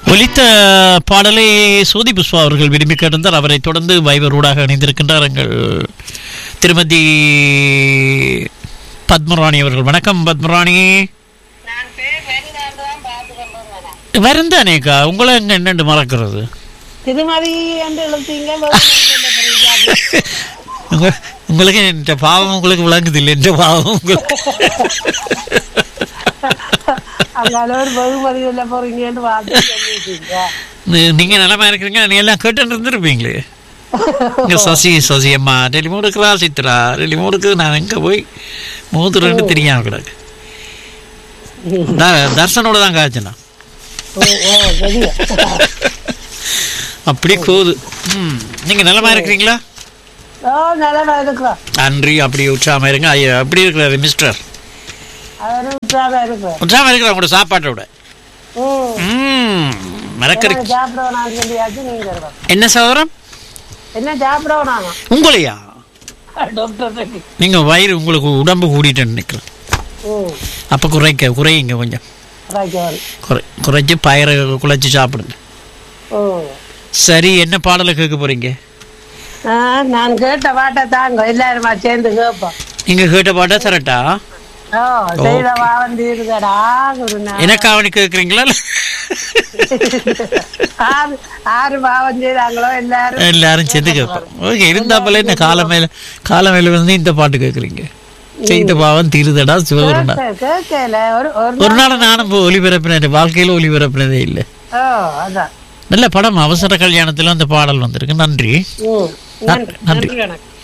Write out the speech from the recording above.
ஒலித்த பாடலை சோதி புஷ்பா அவர்கள் விரும்பி கேட்டிருந்தார் அவரை தொடர்ந்து வைபரூடாக இணைந்திருக்கின்றார் எங்கள் திருமதி பத்மராணி அவர்கள் வணக்கம் பத்மராணி நான் பேர் வருதான்னு தான் பார்த்து கொண்டு வரேன் வருந்தானேக்கா உங்களை எங்க என்னண்டு மறக்கிறது திருமதி என்று எழுத்தீங்க வெறும் உங்க- உங்களுக்கு என்ற பாவம் உங்களுக்கு விளங்குது இல்லை என்ற பாவம் உங்களுக்கு அங்கால ஒரு பகுமதி சொல்ல போறீங்கன்னு பார்த்து சொல்லிட்டீங்க நீ- நீங்க நலமா இருக்கிறீங்க நீ எல்லாம் கேட்டு இருந்திருப்பீங்களே இங்க சசி சசி அம்மா டெலிமோடு இருக்கிறா சித்ரா டெலிமோடுக்கு நான் எங்க போய் மூத்துறேன்னு தெரியாம கிடக்கு த- தர்சனோட தான் காய்ச்சினா ஓ ஓ தெரியும் அப்படி போகுது ம். நீங்க நலமா இருக்கிறீங்களா ஓ நல்லா இருக்கிறோம் நன்றி அப்படி உற்சாகமா இருங்க ஐயா அப்படி இருக்கிறாரு மிஸ்டர் அவரும் உற்சாகம் இருக்கிறோம் உற்சாகமா இருக்கிற உங்களோட சாப்பாட்டோட ம் ம் மறக்கறி என்ன சாப்பிடணும் சொல்லியாச்சு நீங்க இருக்கணும் என்ன சகோதரம் என்ன சாப்பிடணும் உங்களையா டாக்டர் நீங்க வயிறு உங்களுக்கு உடம்பு கூடிட்டேன்னு நினைக்கிறேன் ம் அப்ப குறைக்க குறையுங்க கொஞ்சம் ராஜவன் குறை குறைச்சி பயிரை குழைச்சி சாப்பிடுங்க ஓ சரி என்ன பாடலை கேட்க போறீங்க ஆ, நான் கேட்ட பாட்டை தாங்க எல்லாருமா சேர்ந்து கேட்போம் நீங்க கேட்ட பாட்டா தரட்டா ஓ செய்த பாவம் தீருதடா குருநா எனக்கு அவனு கேட்குறீங்களா ஆறு ஆறு பாவம் செய்தாங்களோ எல்லாரும் எல்லாரும் சேர்ந்து கேட்போம் ஓகே இருந்தாப்பல என்ன காலமேல காலமேல வந்து இந்த பாட்டு கேட்குறீங்க செய்த பாவம் தீருதடா சிவகுருண்டா கே- கேட்கல ஒரு ஒரு ஒரு நாள் நானும் இப்போ ஒளிபரப்பினேன் வாழ்க்கையில ஒளிபரப்பினதே இல்லை ஓ அதான் நல்ல படம் அவசர கல்யாணத்துல அந்த பாடல் வந்திருக்கு நன்றி ம் நன்றி. நன்றி வணக்கம்